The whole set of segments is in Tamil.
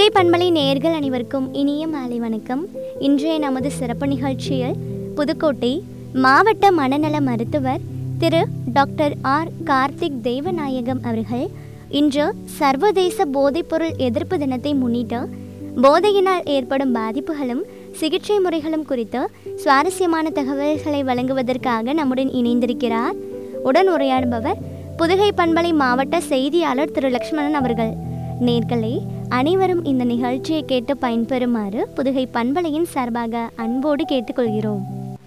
பண்பலை நேயர்கள் அனைவருக்கும் இனிய மாலை வணக்கம் இன்றைய நமது சிறப்பு நிகழ்ச்சியில் புதுக்கோட்டை மாவட்ட மனநல மருத்துவர் திரு டாக்டர் ஆர் கார்த்திக் தெய்வநாயகம் அவர்கள் இன்று சர்வதேச போதைப்பொருள் எதிர்ப்பு தினத்தை முன்னிட்டு போதையினால் ஏற்படும் பாதிப்புகளும் சிகிச்சை முறைகளும் குறித்து சுவாரஸ்யமான தகவல்களை வழங்குவதற்காக நம்முடன் இணைந்திருக்கிறார் உடன் உரையாடுபவர் புதுகை பண்பலை மாவட்ட செய்தியாளர் திரு லக்ஷ்மணன் அவர்கள் நேர்களே அனைவரும் இந்த நிகழ்ச்சியை கேட்டு பயன்பெறுமாறு புதுகை பண்பலையின் சார்பாக அன்போடு கேட்டுக்கொள்கிறோம்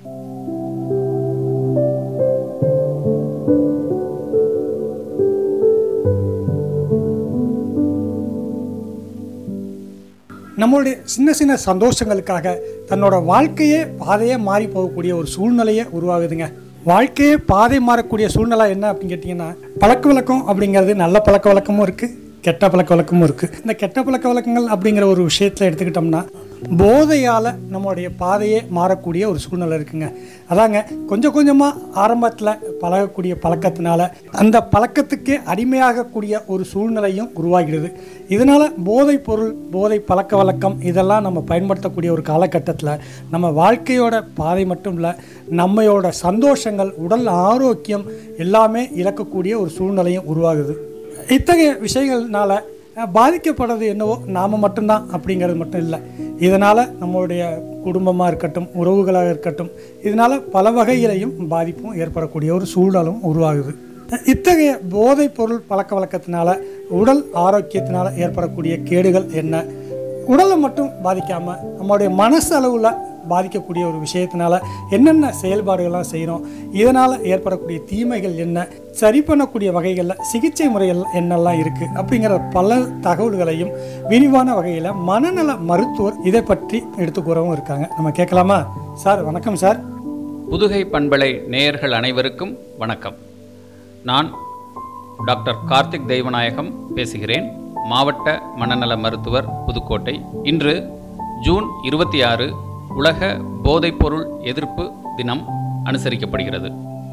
நம்மளுடைய சின்ன சின்ன சந்தோஷங்களுக்காக தன்னோட வாழ்க்கையே பாதையே மாறி போகக்கூடிய ஒரு சூழ்நிலையே உருவாகுதுங்க வாழ்க்கையே பாதை மாறக்கூடிய சூழ்நிலை என்ன அப்படின்னு கேட்டிங்கன்னா பழக்க வழக்கம் அப்படிங்கிறது நல்ல பழக்க வழக்கமும் இருக்குது கெட்ட பழக்க வழக்கமும் இருக்குது இந்த கெட்ட பழக்க வழக்கங்கள் அப்படிங்கிற ஒரு விஷயத்தில் எடுத்துக்கிட்டோம்னா போதையால் நம்மளுடைய பாதையே மாறக்கூடிய ஒரு சூழ்நிலை இருக்குங்க அதாங்க கொஞ்சம் கொஞ்சமாக ஆரம்பத்தில் பழகக்கூடிய பழக்கத்தினால அந்த பழக்கத்துக்கே அடிமையாகக்கூடிய ஒரு சூழ்நிலையும் உருவாகிறது இதனால் போதைப் பொருள் போதை பழக்க வழக்கம் இதெல்லாம் நம்ம பயன்படுத்தக்கூடிய ஒரு காலகட்டத்தில் நம்ம வாழ்க்கையோட பாதை மட்டும் இல்லை நம்மையோட சந்தோஷங்கள் உடல் ஆரோக்கியம் எல்லாமே இழக்கக்கூடிய ஒரு சூழ்நிலையும் உருவாகுது இத்தகைய விஷயங்கள்னால அஹ், பாதிக்கப்படுறது என்னவோ நாம் மட்டும்தான் அப்படிங்கிறது மட்டும் இல்லை இதனால் நம்மளுடைய குடும்பமாக இருக்கட்டும் உறவுகளாக இருக்கட்டும் இதனால் பல வகையிலையும் பாதிப்பும் ஏற்படக்கூடிய ஒரு சூழலும் உருவாகுது இத்தகைய போதைப் பொருள் பழக்க வழக்கத்தினால உடல் ஆரோக்கியத்தினால ஏற்படக்கூடிய கேடுகள் என்ன உடலை மட்டும் பாதிக்காமல் நம்மளுடைய மனசு அளவில் பாதிக்கக்கூடிய ஒரு விஷயத்தினால என்னென்ன செயல்பாடுகள்லாம் செய்கிறோம் இதனால் ஏற்படக்கூடிய தீமைகள் என்ன சரி பண்ணக்கூடிய வகைகளில் சிகிச்சை முறைகள் என்னெல்லாம் இருக்குது அப்படிங்கிற பல தகவல்களையும் விரிவான வகையில் மனநல மருத்துவர் இதை பற்றி எடுத்துக்கூறவும் இருக்காங்க நம்ம கேட்கலாமா சார் வணக்கம் சார் புதுகை பண்பலை நேயர்கள் அனைவருக்கும் வணக்கம் நான் டாக்டர் கார்த்திக் தெய்வநாயகம் பேசுகிறேன் மாவட்ட மனநல மருத்துவர் புதுக்கோட்டை இன்று ஜூன் இருபத்தி ஆறு உலக போதைப்பொருள் எதிர்ப்பு தினம் அனுசரிக்கப்படுகிறது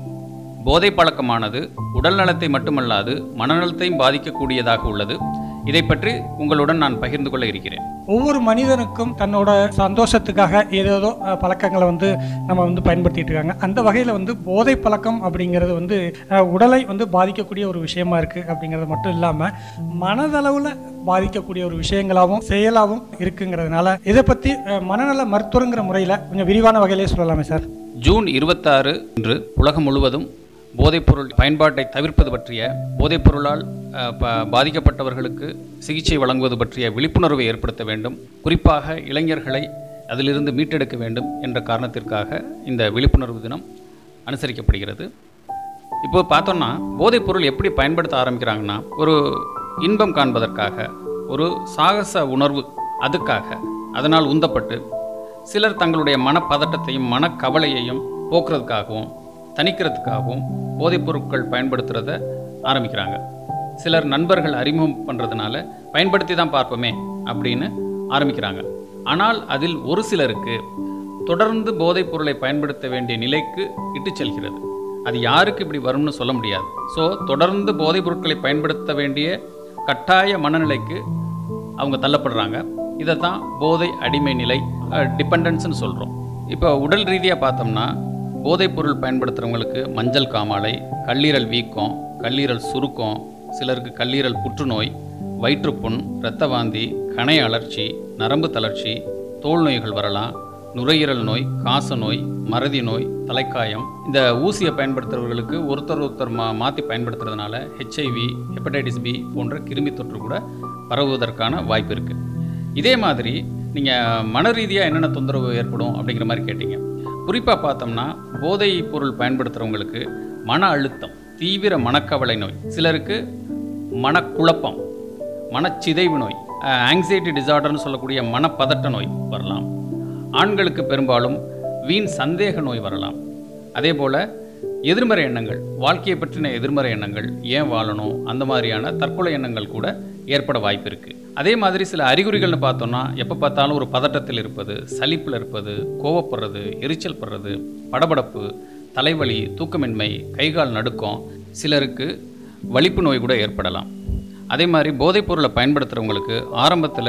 போதை பழக்கமானது உடல் நலத்தை மட்டுமல்லாது மனநலத்தையும் பாதிக்கக்கூடியதாக உள்ளது இதை பற்றி உங்களுடன் நான் பகிர்ந்து கொள்ள இருக்கிறேன் ஒவ்வொரு மனிதனுக்கும் தன்னோட சந்தோஷத்துக்காக ஏதேதோ அஹ், பழக்கங்களை வந்து நம்ம வந்து பயன்படுத்திட்டு இருக்காங்க அந்த வகையில் வந்து போதை பழக்கம் அப்படிங்கிறது வந்து அஹ், உடலை வந்து பாதிக்கக்கூடிய ஒரு விஷயமா இருக்குது அப்படிங்கிறது மட்டும் இல்லாமல் மனதளவில் பாதிக்கக்கூடிய ஒரு விஷயங்களாகவும் செயலாகவும் இருக்குங்கிறதுனால இதை பற்றி அஹ், மனநல மருத்துவங்கிற முறையில் கொஞ்சம் விரிவான வகையிலே சொல்லலாமே சார் ஜூன் இருபத்தாறு இன்று உலகம் முழுவதும் போதைப்பொருள் பயன்பாட்டை தவிர்ப்பது பற்றிய போதைப்பொருளால் அஹ், ப- பாதிக்கப்பட்டவர்களுக்கு சிகிச்சை வழங்குவது பற்றிய விழிப்புணர்வை ஏற்படுத்த வேண்டும் குறிப்பாக இளைஞர்களை அதிலிருந்து மீட்டெடுக்க வேண்டும் என்ற காரணத்திற்காக இந்த விழிப்புணர்வு தினம் அனுசரிக்கப்படுகிறது இப்போ பார்த்தோம்னா போதைப்பொருள் எப்படி பயன்படுத்த ஆரம்பிக்கிறாங்கன்னா ஒரு இன்பம் காண்பதற்காக ஒரு சாகச உணர்வு அதுக்காக அதனால் உந்தப்பட்டு சிலர் தங்களுடைய மனப்பதட்டத்தையும் மனக்கவலையையும் போக்குறதுக்காகவும் தணிக்கிறதுக்காகவும் போதைப் பொருட்கள் பயன்படுத்துகிறத ஆரம்பிக்கிறாங்க சிலர் நண்பர்கள் அறிமுகம் பண்ணுறதுனால பயன்படுத்தி தான் பார்ப்போமே அப்படின்னு ஆரம்பிக்கிறாங்க ஆனால் அதில் ஒரு சிலருக்கு தொடர்ந்து போதைப் பொருளை பயன்படுத்த வேண்டிய நிலைக்கு இட்டுச் செல்கிறது அது யாருக்கு இப்படி வரும்னு சொல்ல முடியாது ஸோ தொடர்ந்து போதைப் பொருட்களை பயன்படுத்த வேண்டிய கட்டாய மனநிலைக்கு அவங்க தள்ளப்படுறாங்க இதை தான் போதை அடிமை நிலை டிபெண்டன்ஸ்னு சொல்கிறோம் இப்போ உடல் ரீதியாக பார்த்தோம்னா போதைப் பொருள் பயன்படுத்துகிறவங்களுக்கு மஞ்சள் காமாலை கல்லீரல் வீக்கம் கல்லீரல் சுருக்கம் சிலருக்கு கல்லீரல் புற்றுநோய் வயிற்றுப்புண் இரத்த வாந்தி கணை அழற்சி நரம்பு தளர்ச்சி தோல் நோய்கள் வரலாம் நுரையீரல் நோய் காச நோய் மறதி நோய் தலைக்காயம் இந்த ஊசியை பயன்படுத்துறவர்களுக்கு ஒருத்தர் ஒருத்தர் மா மாற்றி பயன்படுத்துறதுனால ஹெச்ஐவி ஹெப்படைட்டிஸ் பி போன்ற கிருமி தொற்று கூட பரவுவதற்கான வாய்ப்பு இருக்குது இதே மாதிரி நீங்கள் மன ரீதியாக என்னென்ன தொந்தரவு ஏற்படும் அப்படிங்கிற மாதிரி கேட்டீங்க குறிப்பாக பார்த்தோம்னா போதை பொருள் பயன்படுத்துகிறவங்களுக்கு மன அழுத்தம் தீவிர மனக்கவலை நோய் சிலருக்கு மனக்குழப்பம் மனச்சிதைவு நோய் ஆங்ஸைட்டி டிசார்டர்னு சொல்லக்கூடிய மனப்பதட்ட நோய் வரலாம் ஆண்களுக்கு பெரும்பாலும் வீண் சந்தேக நோய் வரலாம் அதே போல் எதிர்மறை எண்ணங்கள் வாழ்க்கையை பற்றின எதிர்மறை எண்ணங்கள் ஏன் வாழணும் அந்த மாதிரியான தற்கொலை எண்ணங்கள் கூட ஏற்பட வாய்ப்பு இருக்குது அதே மாதிரி சில அறிகுறிகள்னு பார்த்தோம்னா எப்போ பார்த்தாலும் ஒரு பதட்டத்தில் இருப்பது சலிப்பில் இருப்பது கோவப்படுறது எரிச்சல் படுறது படபடப்பு தலைவலி தூக்கமின்மை கைகால் நடுக்கம் சிலருக்கு வலிப்பு நோய் கூட ஏற்படலாம் அதே மாதிரி போதைப் பொருளை பயன்படுத்துகிறவங்களுக்கு ஆரம்பத்தில்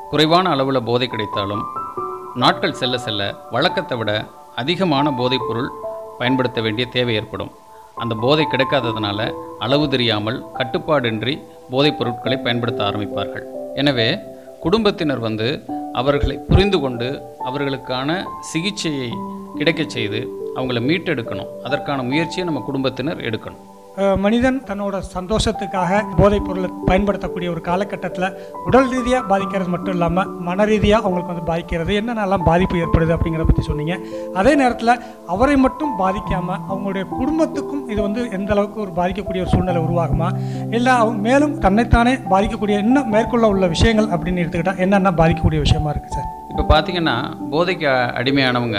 குறைவான அளவில் போதை கிடைத்தாலும் நாட்கள் செல்ல செல்ல வழக்கத்தை விட அதிகமான போதைப்பொருள் பயன்படுத்த வேண்டிய தேவை ஏற்படும் அந்த போதை கிடைக்காததுனால அளவு தெரியாமல் கட்டுப்பாடின்றி போதைப் பொருட்களை பயன்படுத்த ஆரம்பிப்பார்கள் எனவே குடும்பத்தினர் வந்து அவர்களை புரிந்து கொண்டு அவர்களுக்கான சிகிச்சையை கிடைக்கச் செய்து அவங்கள மீட்டெடுக்கணும் அதற்கான முயற்சியை நம்ம குடும்பத்தினர் எடுக்கணும் அஹ் மனிதன் தன்னோட சந்தோஷத்துக்காக போதைப் பொருளை பயன்படுத்தக்கூடிய ஒரு காலகட்டத்தில் உடல் ரீதியாக பாதிக்கிறது மட்டும் இல்லாமல் மன ரீதியாக அவங்களுக்கு வந்து பாதிக்கிறது என்னென்னலாம் பாதிப்பு ஏற்படுது அப்படிங்கிறத பற்றி சொன்னீங்க அதே நேரத்தில் அவரை மட்டும் பாதிக்காமல் அவங்களுடைய குடும்பத்துக்கும் இது வந்து எந்த அளவுக்கு ஒரு பாதிக்கக்கூடிய ஒரு சூழ்நிலை உருவாகுமா இல்லை அவங்க மேலும் தன்னைத்தானே பாதிக்கக்கூடிய இன்னும் மேற்கொள்ள உள்ள விஷயங்கள் அப்படின்னு எடுத்துக்கிட்டால் என்னென்ன பாதிக்கக்கூடிய விஷயமா இருக்குது சார் இப்போ பார்த்தீங்கன்னா போதைக்கு அ- அடிமையானவங்க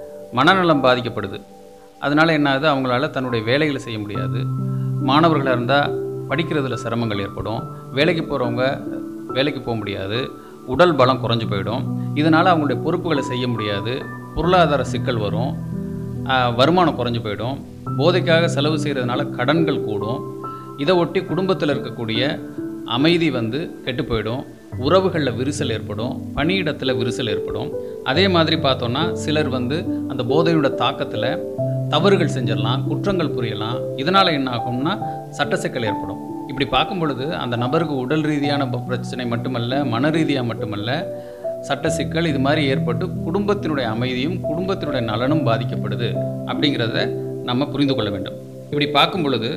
மனநலம் பாதிக்கப்படுது அதனால என்ன ஆகுது அவங்களால தன்னுடைய வேலைகளை செய்ய முடியாது மாணவர்களாக இருந்தால் படிக்கிறதுல சிரமங்கள் ஏற்படும் வேலைக்கு போகிறவங்க வேலைக்கு போக முடியாது உடல் பலம் குறைஞ்சு போயிடும் இதனால் அவங்களுடைய பொறுப்புகளை செய்ய முடியாது பொருளாதார சிக்கல் வரும் ஆஹ், வருமானம் குறைஞ்சு போயிடும் போதைக்காக செலவு செய்கிறதுனால கடன்கள் கூடும் இதை ஒட்டி குடும்பத்தில் இருக்கக்கூடிய அமைதி வந்து கெட்டு போயிடும் உறவுகளில் விரிசல் ஏற்படும் பணியிடத்தில் விரிசல் ஏற்படும் அதே மாதிரி பார்த்தோன்னா சிலர் வந்து அந்த போதையோட தாக்கத்தில் தவறுகள் செஞ்சிடலாம் குற்றங்கள் புரியலாம் இதனால் என்ன ஆகும்னா சட்ட சிக்கல் ஏற்படும் இப்படி பார்க்கும் பொழுது அந்த நபருக்கு உடல் ரீதியான ப- பிரச்சனை மட்டுமல்ல மன ரீதியாக மட்டுமல்ல சட்ட சிக்கல் இது மாதிரி ஏற்பட்டு குடும்பத்தினுடைய அமைதியும் குடும்பத்தினுடைய நலனும் பாதிக்கப்படுது அப்படிங்கிறத நம்ம புரிந்து கொள்ள வேண்டும் இப்படி பார்க்கும் பொழுது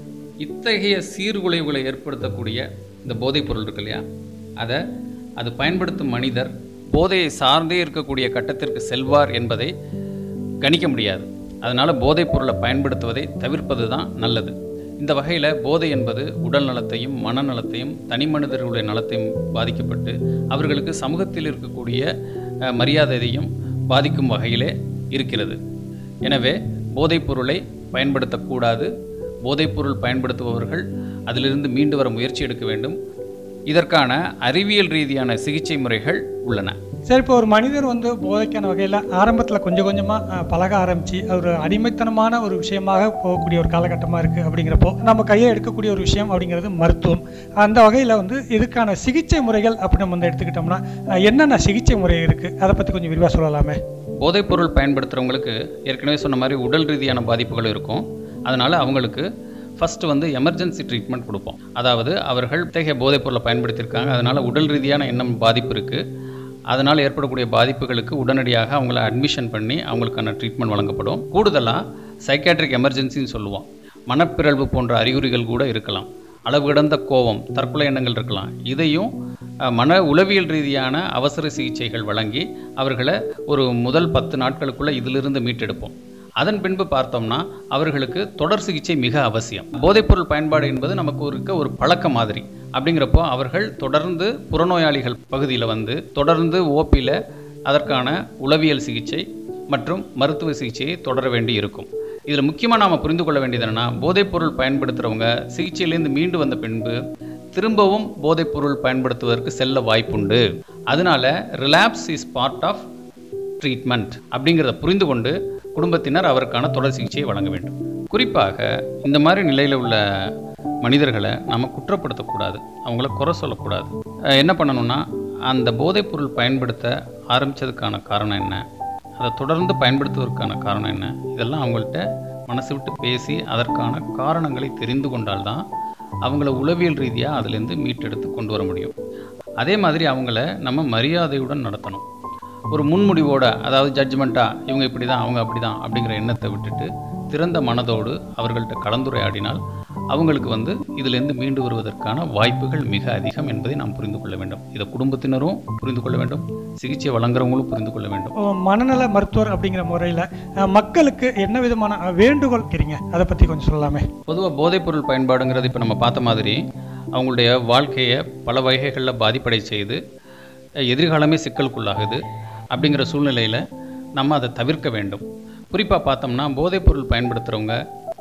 இத்தகைய சீர்குலைவுகளை ஏற்படுத்தக்கூடிய இந்த போதைப் பொருள் இருக்கு இல்லையா அதை அது பயன்படுத்தும் மனிதர் போதையை சார்ந்தே இருக்கக்கூடிய கட்டத்திற்கு செல்வார் என்பதை கணிக்க முடியாது அதனால் போதைப் பொருளை பயன்படுத்துவதை தவிர்ப்பது தான் நல்லது இந்த வகையில் போதை என்பது உடல் நலத்தையும் மனநலத்தையும் தனி மனிதர்களுடைய நலத்தையும் பாதிக்கப்பட்டு அவர்களுக்கு சமூகத்தில் இருக்கக்கூடிய அஹ், மரியாதையையும் பாதிக்கும் வகையிலே இருக்கிறது எனவே போதைப் பொருளை பயன்படுத்தக்கூடாது போதைப்பொருள் பயன்படுத்துபவர்கள் அதிலிருந்து மீண்டு வர முயற்சி எடுக்க வேண்டும் இதற்கான அறிவியல் ரீதியான சிகிச்சை முறைகள் உள்ளன சரி இப்போ ஒரு மனிதர் வந்து போதைக்கான வகையில் ஆரம்பத்தில் கொஞ்சம் கொஞ்சமாக பழக ஆரம்பித்து ஒரு அடிமைத்தனமான ஒரு விஷயமாக போகக்கூடிய ஒரு காலகட்டமாக இருக்குது அப்படிங்கிறப்போ நம்ம கையை எடுக்கக்கூடிய ஒரு விஷயம் அப்படிங்கிறது மருத்துவம் அந்த வகையில் வந்து இதுக்கான சிகிச்சை முறைகள் அப்படின்னு நம்ம வந்து எடுத்துக்கிட்டோம்னா அஹ், என்னென்ன சிகிச்சை முறை இருக்குது அதை பற்றி கொஞ்சம் விரிவாக சொல்லலாமே போதைப்பொருள் பயன்படுத்துகிறவங்களுக்கு ஏற்கனவே சொன்ன மாதிரி உடல் ரீதியான பாதிப்புகள் இருக்கும் அதனால் அவங்களுக்கு ஃபஸ்ட்டு வந்து எமர்ஜென்சி ட்ரீட்மெண்ட் கொடுப்போம் அதாவது அவர்கள் இத்தகைய போதைப்பொருளை பயன்படுத்தியிருக்காங்க அதனால் உடல் ரீதியான என்ன பாதிப்பு இருக்குது அதனால் ஏற்படக்கூடிய பாதிப்புகளுக்கு உடனடியாக அவங்கள அட்மிஷன் பண்ணி அவங்களுக்கான ட்ரீட்மெண்ட் வழங்கப்படும் கூடுதலாக சைக்காட்ரிக் எமர்ஜென்சின்னு சொல்லுவோம் மனப்பிறழ்வு போன்ற அறிகுறிகள் கூட இருக்கலாம் அளவு கடந்த கோபம் தற்கொலை எண்ணங்கள் இருக்கலாம் இதையும் அஹ், மன உளவியல் ரீதியான அவசர சிகிச்சைகள் வழங்கி அவர்களை ஒரு முதல் பத்து நாட்களுக்குள்ள இதிலிருந்து மீட்டெடுப்போம் அதன் பின்பு பார்த்தோம்னா அவர்களுக்கு தொடர் சிகிச்சை மிக அவசியம் போதைப்பொருள் பயன்பாடு என்பது நமக்கு இருக்க ஒரு பழக்க மாதிரி அப்படிங்கிறப்போ அவர்கள் தொடர்ந்து புறநோயாளிகள் பகுதியில் வந்து தொடர்ந்து ஓபியில் அதற்கான உளவியல் சிகிச்சை மற்றும் மருத்துவ சிகிச்சையை தொடர வேண்டி இருக்கும் இதில் முக்கியமாக நாம் புரிந்து கொள்ள வேண்டியது என்னன்னா போதைப்பொருள் பயன்படுத்துகிறவங்க சிகிச்சையிலேருந்து மீண்டு வந்த பின்பு திரும்பவும் போதைப்பொருள் பயன்படுத்துவதற்கு செல்ல வாய்ப்புண்டு அதனால relapse is part of treatment அப்படிங்கிறத புரிந்து கொண்டு குடும்பத்தினர் அவருக்கான தொடர் சிகிச்சையை வழங்க வேண்டும் குறிப்பாக இந்த மாதிரி நிலையில் உள்ள மனிதர்களை நம்ம குற்றப்படுத்தக்கூடாது அவங்கள குறை சொல்லக்கூடாது அஹ் என்ன பண்ணணும்னா அந்த போதைப்பொருள் பயன்படுத்த ஆரம்பித்ததுக்கான காரணம் என்ன அதை தொடர்ந்து பயன்படுத்துவதற்கான காரணம் என்ன இதெல்லாம் அவங்கள்ட்ட மனசு விட்டு பேசி அதற்கான காரணங்களை தெரிந்து கொண்டால்தான் அவங்கள உளவியல் ரீதியாக அதிலேருந்து மீட்டெடுத்து கொண்டு வர முடியும் அதே மாதிரி அவங்கள நம்ம மரியாதையுடன் நடத்தணும் ஒரு முன்முடிவோட அதாவது ஜட்ஜ்மெண்ட்டாக இவங்க இப்படி தான் அவங்க அப்படி தான் அப்படிங்கிற எண்ணத்தை விட்டுட்டு திறந்த மனதோடு அவர்கள்ட்ட கலந்துரையாடினால் அவங்களுக்கு வந்து இதிலிருந்து மீண்டு வருவதற்கான வாய்ப்புகள் மிக அதிகம் என்பதை நாம் புரிந்து கொள்ள வேண்டும் இதை குடும்பத்தினரும் புரிந்து கொள்ள வேண்டும் சிகிச்சை வழங்குறவங்களும் புரிந்து கொள்ள வேண்டும் ஓ, மனநல மருத்துவர் அப்படிங்கிற முறையில் மக்களுக்கு என்ன விதமான அஹ், வேண்டுகோள் இருக்கிறீங்க அதை பற்றி கொஞ்சம் சொல்லலாமே பொதுவாக போதைப்பொருள் பயன்பாடுங்கிறது இப்போ நம்ம பார்த்த மாதிரி அவங்களுடைய வாழ்க்கையை பல வகைகளில் பாதிப்படை செய்து அஹ், எதிர்காலமே சிக்கலுக்குள்ளாகுது அப்படிங்கிற சூழ்நிலையில் நம்ம அதை தவிர்க்க வேண்டும் குறிப்பாக பார்த்தோம்னா போதைப்பொருள் பயன்படுத்துகிறவங்க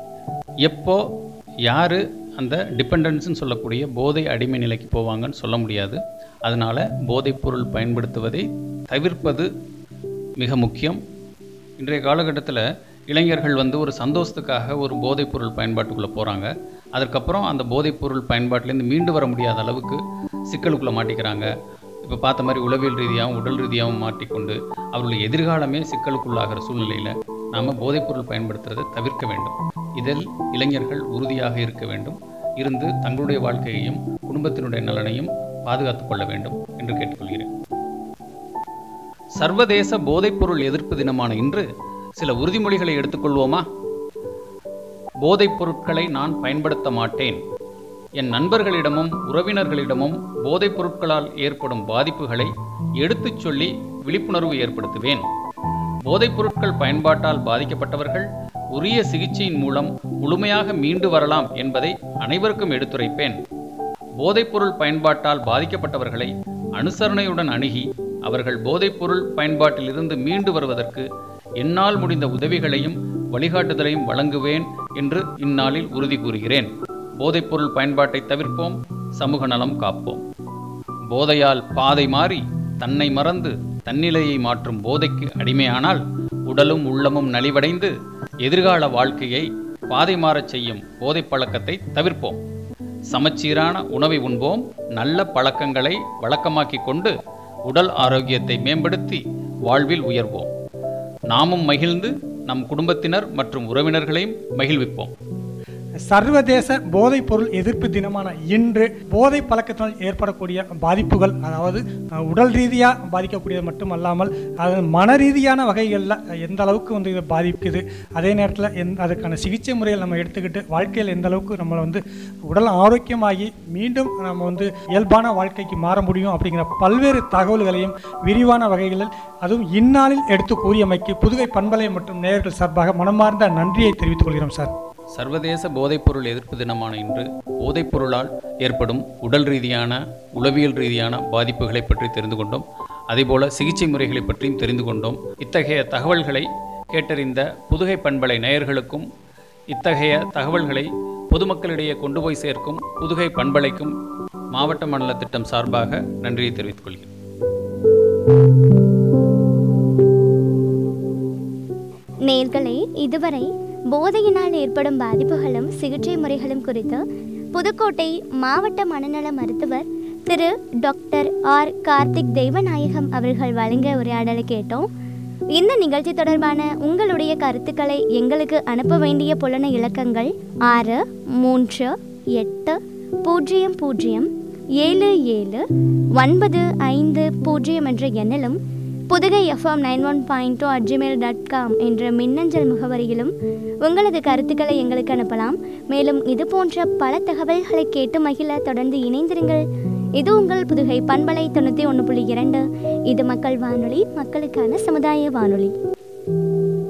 எப்போ யார் அந்த டிபெண்டன்ஸ்னு சொல்லக்கூடிய போதை அடிமை நிலைக்கு போவாங்கன்னு சொல்ல முடியாது அதனால் போதைப்பொருள் பயன்படுத்துவதை தவிர்ப்பது மிக முக்கியம் இன்றைய காலகட்டத்தில் இளைஞர்கள் வந்து ஒரு சந்தோஷத்துக்காக ஒரு போதைப்பொருள் பயன்பாட்டுக்குள்ளே போகிறாங்க அதுக்கப்புறம் அந்த போதைப்பொருள் பயன்பாட்டிலேருந்து மீண்டு வர முடியாத அளவுக்கு சிக்கலுக்குள்ளே மாட்டிக்கிறாங்க இப்போ பார்த்த மாதிரி உளவியல் ரீதியாகவும் உடல் ரீதியாகவும் மாற்றிக்கொண்டு அவர்களுடைய எதிர்காலமே சிக்கலுக்குள்ளாகிற சூழ்நிலையில் நாம் போதைப்பொருள் பயன்படுத்துறதை தவிர்க்க வேண்டும் இதில் இளைஞர்கள் உறுதியாக இருக்க வேண்டும் இருந்து தங்களுடைய வாழ்க்கையையும் குடும்பத்தினுடைய நலனையும் பாதுகாத்துக் கொள்ள வேண்டும் என்று கேட்டுக்கொள்கிறேன் சர்வதேச போதைப்பொருள் எதிர்ப்பு தினமான இன்று சில உறுதிமொழிகளை எடுத்துக்கொள்வோமா போதைப் பொருட்களை நான் பயன்படுத்த மாட்டேன் என் நண்பர்களிடமும் உறவினர்களிடமும் போதைப் பொருட்களால் ஏற்படும் பாதிப்புகளை எடுத்துச் சொல்லி விழிப்புணர்வு ஏற்படுத்துவேன் போதைப் பொருட்கள் பயன்பாட்டால் பாதிக்கப்பட்டவர்கள் உரிய சிகிச்சையின் மூலம் முழுமையாக மீண்டு வரலாம் என்பதை அனைவருக்கும் எடுத்துரைப்பேன் போதைப்பொருள் பயன்பாட்டால் பாதிக்கப்பட்டவர்களை அனுசரணையுடன் அணுகி அவர்கள் போதைப்பொருள் பயன்பாட்டிலிருந்து மீண்டு வருவதற்கு என்னால் முடிந்த உதவிகளையும் வழிகாட்டுதலையும் வழங்குவேன் என்று இந்நாளில் உறுதி கூறுகிறேன் போதைப்பொருள் பயன்பாட்டை தவிர்ப்போம் சமூக நலம் காப்போம் போதையால் பாதை மாறி தன்னை மறந்து தன்னிலையை மாற்றும் போதைக்கு அடிமையானால் உடலும் உள்ளமும் நலிவடைந்து எதிர்கால வாழ்க்கையை பாதை மாறச் செய்யும் போதைப் பழக்கத்தை தவிர்ப்போம் சமச்சீரான உணவை உண்போம் நல்ல பழக்கங்களை வழக்கமாக்கிக் கொண்டு உடல் ஆரோக்கியத்தை மேம்படுத்தி வாழ்வில் உயர்வோம் நாமும் மகிழ்ந்து நம் குடும்பத்தினர் மற்றும் உறவினர்களையும் மகிழ்விப்போம் சர்வதேச போதைப் பொருள் எதிர்ப்பு தினமான இன்று போதை பழக்கத்தினால் ஏற்படக்கூடிய பாதிப்புகள் அதாவது அஹ், உடல் ரீதியாக பாதிக்கக்கூடியது மட்டுமல்லாமல் அது மன ரீதியான வகைகளில் எந்த அளவுக்கு வந்து இதை பாதிக்குது அதே நேரத்தில் எந் அதுக்கான சிகிச்சை முறைகள் நம்ம எடுத்துக்கிட்டு வாழ்க்கையில் எந்த அளவுக்கு நம்மளை வந்து உடல் ஆரோக்கியமாகி மீண்டும் நம்ம வந்து இயல்பான வாழ்க்கைக்கு மாற முடியும் அப்படிங்கிற பல்வேறு தகவல்களையும் விரிவான வகைகளில் அதுவும் இந்நாளில் எடுத்து கூறியமைக்கு புதுகை பண்பலை மற்றும் நேயர்கள் சார்பாக மனமார்ந்த நன்றியை தெரிவித்துக் கொள்கிறோம் சார் சர்வதேச போதைப்பொருள் எதிர்ப்பு தினமான இன்று போதைப்பொருளால் ஏற்படும் உடல் ரீதியான உளவியல் ரீதியான பாதிப்புகளை பற்றி தெரிந்து கொண்டோம் அதேபோல சிகிச்சை முறைகளை பற்றியும் தெரிந்து கொண்டோம் இத்தகைய தகவல்களை கேட்டறிந்த புதுகை பண்பலை நேயர்களுக்கும் இத்தகைய தகவல்களை பொதுமக்களிடையே கொண்டு போய் சேர்க்கும் புதுகை பண்பலைக்கும் மாவட்ட மண்டல திட்டம் சார்பாக நன்றியை தெரிவித்துக் கொள்கிறேன் நேர்களே இதுவரை போதையினால் ஏற்படும் பாதிப்புகளும் சிகிச்சை முறைகளும் குறித்து புதுக்கோட்டை மாவட்ட மனநல மருத்துவர் திரு டாக்டர் ஆர் கார்த்திக் தெய்வநாயகம் அவர்கள் வழங்கிய உரையாடலை கேட்டோம் இந்த நிகழ்ச்சி தொடர்பான உங்களுடைய கருத்துக்களை எங்களுக்கு அனுப்ப வேண்டிய புலன இலக்கங்கள் ஆறு மூன்று எட்டு பூஜ்ஜியம் பூஜ்ஜியம் ஏழு ஏழு ஒன்பது ஐந்து பூஜ்ஜியம் என்ற எண்ணிலும் Pudugai FM nine one point two at Gmail dot com என்ற மின்னஞ்சல் முகவரியிலும் உங்களது கருத்துக்களை எங்களுக்கு அனுப்பலாம் மேலும் இது போன்ற பல தகவல்களை கேட்டு மகிழ தொடர்ந்து இணைந்திருங்கள் இது உங்கள் புதுகை பண்பலை தொண்ணூற்றி ஒன்று புள்ளி இரண்டு இது மக்கள் வானொலி மக்களுக்கான சமுதாய வானொலி